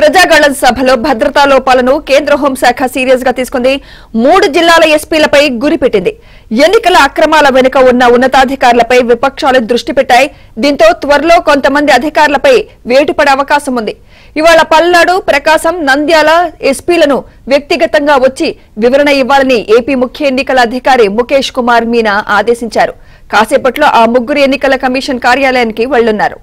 ప్రజాగళం సభలో భద్రతా లోపాలను కేంద్ర హోంశాఖ సీరియస్ గా తీసుకుంది మూడు జిల్లాల ఎస్పీలపై గురిపెట్టింది ఎన్నికల అక్రమాల వెనుక ఉన్న ఉన్నతాధికారులపై విపక్షాలు దృష్టి పెట్టాయి దీంతో త్వరలో కొంతమంది అధికారులపై వేటుపడే అవకాశం ఉంది ఇవాళ పల్నాడు ప్రకాశం నంద్యాల ఎస్పీలను వ్యక్తిగతంగా వచ్చి వివరణ ఇవ్వాలని ఏపీ ముఖ్య ఎన్నికల అధికారి ముఖేష్ కుమార్ మీనా ఆదేశించారు కాసేపట్లో ఆ ముగ్గురు ఎన్నికల కమిషన్ కార్యాలయానికి వెళ్లున్నారు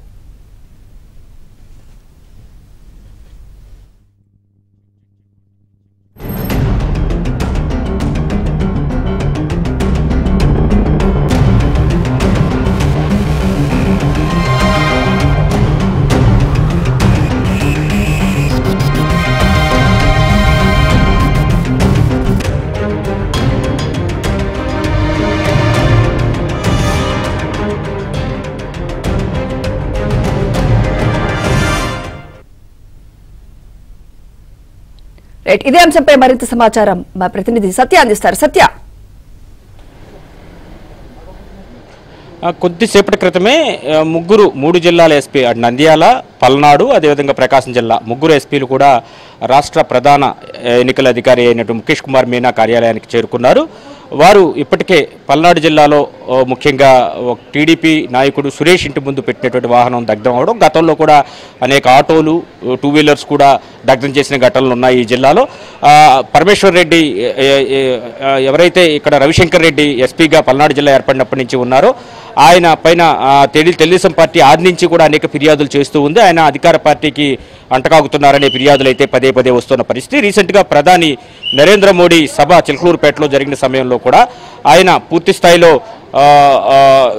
రైట్ ఇదే అంశంపై మరింత సమాచారం మా ప్రతినిధి సత్య అందిస్తారు సత్య ఆ, కొద్దిసేపటి క్రితమే ఆ, ముగ్గురు మూడు జిల్లాల ఎస్పీ అటు నంద్యాల పల్నాడు అదేవిధంగా ప్రకాశం జిల్లా ముగ్గురు ఎస్పీలు కూడా రాష్ట్ర ప్రధాన ఆ, ఎన్నికల అధికారి అయినటువంటి ముఖేష్ కుమార్ మీనా కార్యాలయానికి చేరుకున్నారు వారు ఇప్పటికే పల్నాడు జిల్లాలో ఆ, ముఖ్యంగా ఒక టీడీపీ నాయకుడు సురేష్ ఇంటి ముందు పెట్టినటువంటి వాహనం దగ్ధం అవడం గతంలో కూడా అనేక ఆటోలు టూ వీలర్స్ కూడా దగ్ధం చేసిన ఘటనలు ఉన్నాయి ఈ జిల్లాలో ఆ, పరమేశ్వర్ రెడ్డి ఏ, ఏ, ఆ, ఎవరైతే ఇక్కడ రవిశంకర్ రెడ్డి ఎస్పీగా పల్నాడు జిల్లా ఏర్పడినప్పటి నుంచి ఉన్నారో ఆయన పైన ఆ, తెలి తెలుగుదేశం పార్టీ ఆది నుంచి కూడా అనేక ఫిర్యాదులు చేస్తూ ఉంది ఆయన అధికార పార్టీకి అంటకాగుతున్నారనే ఫిర్యాదులు అయితే పదే పదే వస్తున్న పరిస్థితి రీసెంట్గా ప్రధాని నరేంద్ర మోడీ సభ చిలకలూరుపేటలో జరిగిన సమయంలో కూడా ఆయన పూర్తి స్థాయిలో ఆ, ఆ,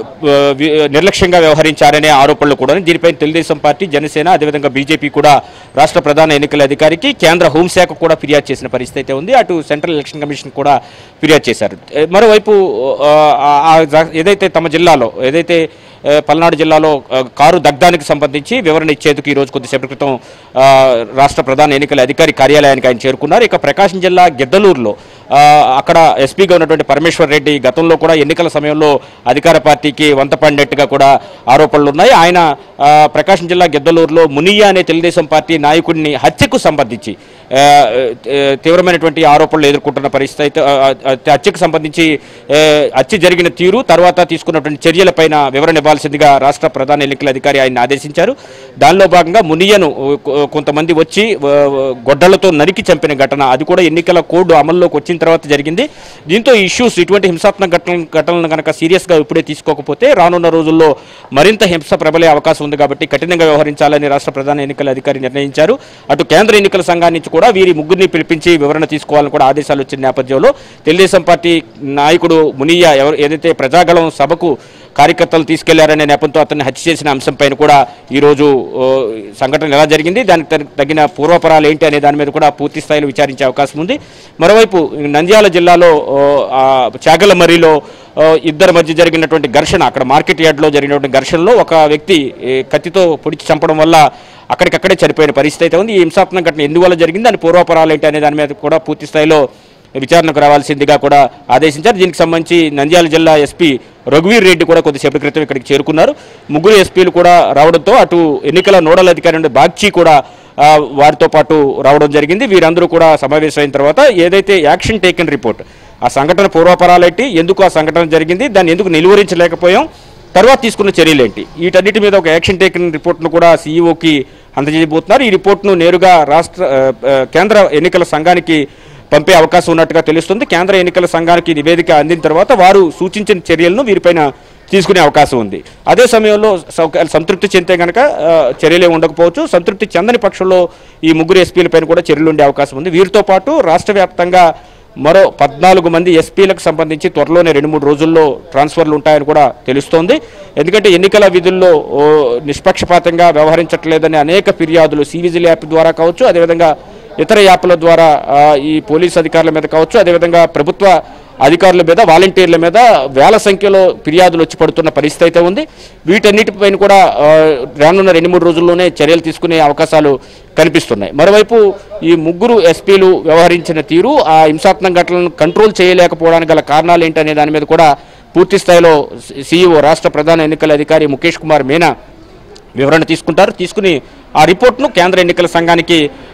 వి- నిర్లక్ష్యంగా వ్యవహరించారనే ఆరోపణలు కూడా ఉన్నాయి. దీనిపై తెలుగుదేశం పార్టీ జనసేన అదేవిధంగా బీజేపీ కూడా రాష్ట్ర ప్రధాన ఎన్నికల అధికారికి కేంద్ర హోంశాఖ కూడా ఫిర్యాదు చేసిన పరిస్థితి అయితే ఉంది అటు సెంట్రల్ ఎలక్షన్ కమిషన్ కూడా ఫిర్యాదు చేశారు ఏ, మరోవైపు ఆ, ఆ, ఆ, ఏదైతే తమ జిల్లాలో ఏదైతే ఏ, పల్నాడు జిల్లాలో ఆ, కారు దగ్ధానికి సంబంధించి వివరణ ఇచ్చేందుకు ఈ రోజు కొద్దిసేపటి క్రితం ఆ, రాష్ట్ర ప్రధాన ఎన్నికల అధికారి కార్యాలయానికి ఆయన చేరుకున్నారు ఇక ప్రకాశం జిల్లా గిద్దలూరులో ఆ, అక్కడ ఎస్పీగా ఉన్నటువంటి పరమేశ్వర్ రెడ్డి గతంలో కూడా ఎన్నికల సమయంలో అధికార పార్టీకి వంత పడినట్టుగా కూడా ఆరోపణలు ఉన్నాయి ఆయన ఆ, ప్రకాశం జిల్లా గిద్దలూరులో మునియా అనే తెలుగుదేశం పార్టీ నాయకుడిని హత్యకు సంబంధించి ఆ, ఆ, తీవ్రమైనటువంటి ఆరోపణలు ఎదుర్కొంటున్న పరిస్థితి అయితే ఆ, ఆ, హత్యకు సంబంధించి ఆ, హత్య జరిగిన తీరు తర్వాత తీసుకున్నటువంటి చర్యలపైన వివరణ ఇవ్వాల్సిందిగా రాష్ట్ర ప్రధాన ఎన్నికల అధికారి ఆయన ఆదేశించారు దానిలో భాగంగా మునియను కొ- కొంతమంది వచ్చి ఆ, గొడ్డలతో నరికి చంపిన ఘటన అది కూడా ఎన్నికల కోడ్ అమల్లోకి వచ్చిన తర్వాత జరిగింది దీంతో ఇష్యూస్ ఇటువంటి హింసాత్మక ఘటన ఘటనలను కనుక సీరియస్గా ఇప్పుడే తీసుకోకపోతే రానున్న రోజుల్లో మరింత హింస ప్రబలే అవకాశం ఉంది కాబట్టి కఠినంగా వ్యవహరించాలని రాష్ట్ర ప్రధాన ఎన్నికల అధికారి నిర్ణయించారు అటు కేంద్ర ఎన్నికల సంఘాన్ని నుంచి కూడా వీరి ముగ్గురిని పిలిపించి వివరణ తీసుకోవాలని కూడా ఆదేశాలు వచ్చిన నేపథ్యంలో తెలుగుదేశం పార్టీ నాయకుడు మునియా ఎవరు ఏదైతే ప్రజాగళం సభకు కార్యకర్తలు తీసుకెళ్లారనే నెపంతో అతన్ని హత్య చేసిన అంశంపైన కూడా ఈరోజు ఓ, సంఘటన ఎలా జరిగింది దానికి తగ- తగిన పూర్వపరాలు ఏంటి అనే దాని మీద కూడా పూర్తి స్థాయిలో విచారించే అవకాశం ఉంది మరోవైపు నంద్యాల జిల్లాలో ఓ, ఆ, చాగలమర్రిలో ఓ, ఇద్దరి మధ్య జరిగినటువంటి ఘర్షణ అక్కడ మార్కెట్ యార్డ్లో జరిగినటువంటి ఘర్షణలో ఒక వ్యక్తి ఏ, కత్తితో పొడిచి చంపడం వల్ల అక్కడికక్కడే చనిపోయిన పరిస్థితి అయితే ఉంది ఈ హింసాత్మక ఘటన ఎందువల్ల జరిగింది దాని పూర్వపరాలు ఏంటి అనే దాని మీద కూడా పూర్తి స్థాయిలో విచారణకు రావాల్సిందిగా కూడా ఆదేశించారు దీనికి సంబంధించి నంద్యాల జిల్లా ఎస్పీ రఘువీర్ రెడ్డి కూడా కొద్దిసేపటి క్రితం ఇక్కడికి చేరుకున్నారు ముగ్గురు ఎస్పీలు కూడా రావడంతో అటు ఎన్నికల నోడల్ అధికారి ఉండే బాగ్చి కూడా ఆ, వారితో పాటు రావడం జరిగింది వీరందరూ కూడా సమావేశమైన తర్వాత ఏదైతే యాక్షన్ టేకెన్ రిపోర్ట్ ఆ సంఘటన పూర్వపరాలేంటి ఎందుకు ఆ సంఘటన జరిగింది దాన్ని ఎందుకు నిలువరించలేకపోయాం తర్వాత తీసుకున్న చర్యలేంటి వీటన్నిటి మీద ఒక యాక్షన్ టేకిన రిపోర్ట్ను కూడా సీఈఓకి అందజేయబోతున్నారు ఈ రిపోర్ట్ను నేరుగా రాష్ట్ర ఆ, ఆ, కేంద్ర ఎన్నికల సంఘానికి పంపే అవకాశం ఉన్నట్టుగా తెలుస్తుంది కేంద్ర ఎన్నికల సంఘానికి నివేదిక అందిన తర్వాత వారు సూచించిన చర్యలను వీరిపైన తీసుకునే అవకాశం ఉంది అదే సమయంలో సౌక- సంతృప్తి చెందితే కనుక ఆ, చర్యలే ఉండకపోవచ్చు సంతృప్తి చెందని పక్షంలో ఈ ముగ్గురు ఎస్పీలపైన కూడా చర్యలు ఉండే అవకాశం ఉంది వీరితో పాటు రాష్ట్ర వ్యాప్తంగా మరో పద్నాలుగు మంది ఎస్పీలకు సంబంధించి త్వరలోనే రెండు మూడు రోజుల్లో ట్రాన్స్ఫర్లు ఉంటాయని కూడా తెలుస్తోంది ఎందుకంటే ఎన్నికల విధుల్లో ఓ, నిష్పక్షపాతంగా వ్యవహరించట్లేదని అనేక ఫిర్యాదులు సివిజిల్ యాప్ ద్వారా కావచ్చు అదేవిధంగా ఇతర యాప్ల ద్వారా ఆ, ఈ పోలీస్ అధికారుల మీద కావచ్చు అదేవిధంగా ప్రభుత్వ అధికారుల మీద వాలంటీర్ల మీద వేల సంఖ్యలో ఫిర్యాదులు వచ్చి పడుతున్న పరిస్థితి అయితే ఉంది వీటన్నిటిపైన కూడా ఆ, రానున్న రెండు మూడు రోజుల్లోనే చర్యలు తీసుకునే అవకాశాలు కనిపిస్తున్నాయి మరోవైపు ఈ ముగ్గురు ఎస్పీలు వ్యవహరించిన తీరు ఆ హింసాత్మక ఘటనలను కంట్రోల్ చేయలేకపోవడానికి గల కారణాలు ఏంటనే దాని మీద కూడా పూర్తి స్థాయిలో సీఈఓ రాష్ట్ర ప్రధాన ఎన్నికల అధికారి ముఖేష్ కుమార్ మీనా వివరణ తీసుకుంటారు తీసుకుని ఆ రిపోర్ట్ను కేంద్ర ఎన్నికల సంఘానికి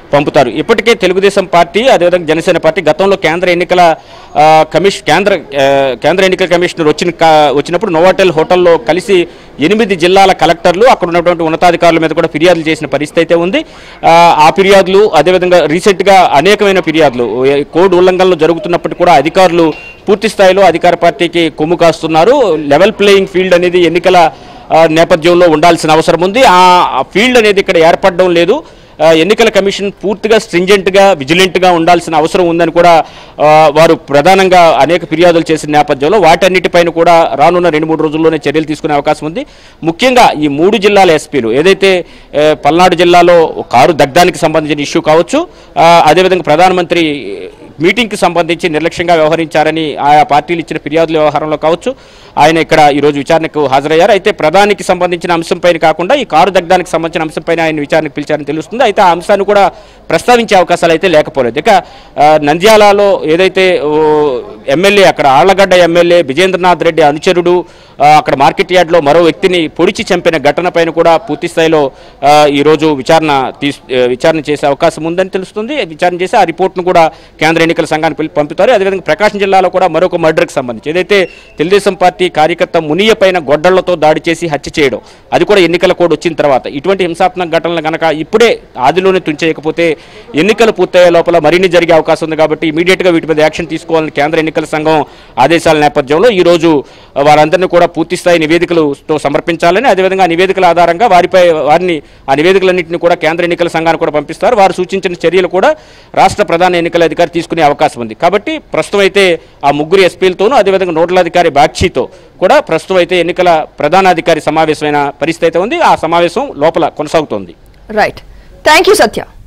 పంపుతారు ఇప్పటికే తెలుగుదేశం పార్టీ అదేవిధంగా జనసేన పార్టీ గతంలో కేంద్ర ఎన్నికల ఆ, కమిషన్ కేంద్ర ఆ, కేంద్ర ఎన్నికల కమిషనర్ వచ్చిన కా- వచ్చినప్పుడు నోవాటెల్ హోటల్లో కలిసి ఎనిమిది జిల్లాల కలెక్టర్లు అక్కడ ఉన్నటువంటి ఉన్నతాధికారుల మీద కూడా ఫిర్యాదులు చేసిన పరిస్థితి అయితే ఉంది ఆ, ఆ ఫిర్యాదులు అదేవిధంగా రీసెంట్గా అనేకమైన ఫిర్యాదులు ఏ- కోడ్ ఉల్లంఘనలు జరుగుతున్నప్పటికీ కూడా అధికారులు పూర్తి స్థాయిలో అధికార పార్టీకి కొమ్ము కాస్తున్నారు లెవెల్ ప్లేయింగ్ ఫీల్డ్ అనేది ఎన్నికల ఆ, నేపథ్యంలో ఉండాల్సిన అవసరం ఉంది ఆ ఫీల్డ్ అనేది ఇక్కడ ఏర్పడడం లేదు ఆ, ఎన్నికల కమిషన్ పూర్తిగా స్ట్రింజెంట్గా విజిలెంట్గా ఉండాల్సిన అవసరం ఉందని కూడా ఆ, వారు ప్రధానంగా అనేక ఫిర్యాదులు చేసిన నేపథ్యంలో వాటన్నిటిపైన కూడా రానున్న రెండు మూడు రోజుల్లోనే చర్యలు తీసుకునే అవకాశం ఉంది ముఖ్యంగా ఈ మూడు జిల్లాల ఎస్పీలు ఏదైతే ఏ, పల్నాడు జిల్లాలో కారు దగ్ధానికి సంబంధించిన ఇష్యూ కావచ్చు ఆ, అదేవిధంగా ప్రధానమంత్రి మీటింగ్కి సంబంధించి నిర్లక్ష్యంగా వ్యవహరించారని ఆయా పార్టీలు ఇచ్చిన ఫిర్యాదుల వ్యవహారంలో కావచ్చు ఆయన ఇక్కడ ఈరోజు విచారణకు హాజరయ్యారు అయితే ప్రధానికి సంబంధించిన అంశంపైన కాకుండా ఈ కారు దగ్ధానికి సంబంధించిన అంశంపైన ఆయన విచారణకు పిలిచారని తెలుస్తుంది అయితే ఆ అంశాన్ని కూడా ప్రస్తావించే అవకాశాలు అయితే లేకపోలేదు ఇక ఆ, నంద్యాలలో ఏదైతే ఓ, ఎమ్మెల్యే అక్కడ ఆళ్లగడ్డ ఎమ్మెల్యే విజేంద్రనాథ్ రెడ్డి అనుచరుడు ఆ, అక్కడ మార్కెట్ యార్డ్లో మరో వ్యక్తిని పొడిచి చంపిన ఘటన పైన కూడా పూర్తి స్థాయిలో ఆ, ఈరోజు విచారణ తీస్ ఆ, విచారణ చేసే అవకాశం ఉందని తెలుస్తుంది విచారణ చేసి ఆ రిపోర్ట్ను కూడా కేంద్ర ఎన్నికల సంఘానికి పిలి- పంపుతారు అదేవిధంగా ప్రకాశం జిల్లాలో కూడా మరొక మర్డర్కి సంబంధించి ఏదైతే తెలుగుదేశం పార్టీ కార్యకర్త మునియ పైన గొడ్డళ్లతో దాడి చేసి హత్య చేయడం అది కూడా ఎన్నికల కోడ్ వచ్చిన తర్వాత ఇటువంటి హింసాత్మక ఘటనలు కనుక ఇప్పుడే ఆదిలోనే తుంచేయకపోతే ఎన్నికలు పూర్తయ్యే లోపల మరిన్ని జరిగే అవకాశం ఉంది కాబట్టి ఇమీడియట్గా వీటి మీద యాక్షన్ తీసుకోవాలని కేంద్ర ఎన్నికల సంఘం ఆదేశాల నేపథ్యంలో ఈ రోజు వారందరినీ కూడా పూర్తి స్థాయి నివేదికలతో సమర్పించాలని అదేవిధంగా ఆ నివేదికల ఆధారంగా వారిపై వారిని ఆ నివేదికలన్నింటినీ కూడా కేంద్ర ఎన్నికల సంఘానికి కూడా పంపిస్తారు వారు సూచించిన చర్యలు కూడా రాష్ట్ర ప్రధాన ఎన్నికల అధికారి తీసుకునే అవకాశం ఉంది కాబట్టి ప్రస్తుతం అయితే ఆ ముగ్గురు ఎస్పీలతోనూ అదేవిధంగా నోడల్ అధికారి బాక్షితో కూడా ప్రస్తుతం అయితే ఎన్నికల ప్రధానాధికారి సమావేశమైన పరిస్థితి అయితే ఉంది ఆ సమావేశం లోపల కొనసాగుతోంది రైట్ థ్యాంక్ యూ సత్య